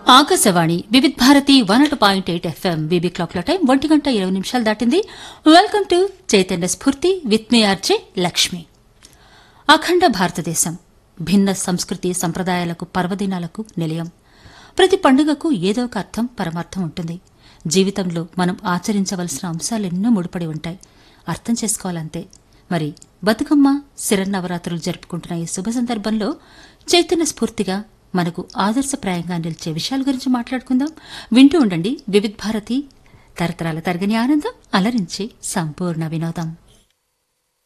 Akashvani Vividh Bharati one అటు point eight FM బీబీ క్లాక్ల టైం ఒంటి గంట ఇరవై నిమిషాలు దాటింది welcome to Chaitanya Spoorthi with మీ ఆర్జే లక్ష్మి అఖండ భారతదేశం భిన్న సంస్కృతి సంప్రదాయాలకు పర్వదినాలకు నిలయం ప్రతి పండుగకు ఏదో ఒక అర్థం పరమార్థం ఉంటుంది జీవితంలో మనం ఆచరించవలసిన అంశాలెన్నో ముడిపడి ఉంటాయి అర్థం చేసుకోవాలంతే మరి బతుకమ్మ శిరన్నవరాత్రులు జరుపుకుంటున్న ఈ శుభ సందర్భంలో చైతన్య స్ఫూర్తిగా మనకు ఆదర్శప్రాయంగా నిలిచే విషయాల గురించి మాట్లాడుకుందాం వింటూ ఉండండి వివిధ్ భారతి తరతరాల తరగని ఆనందం అలరించి సంపూర్ణ వినోదం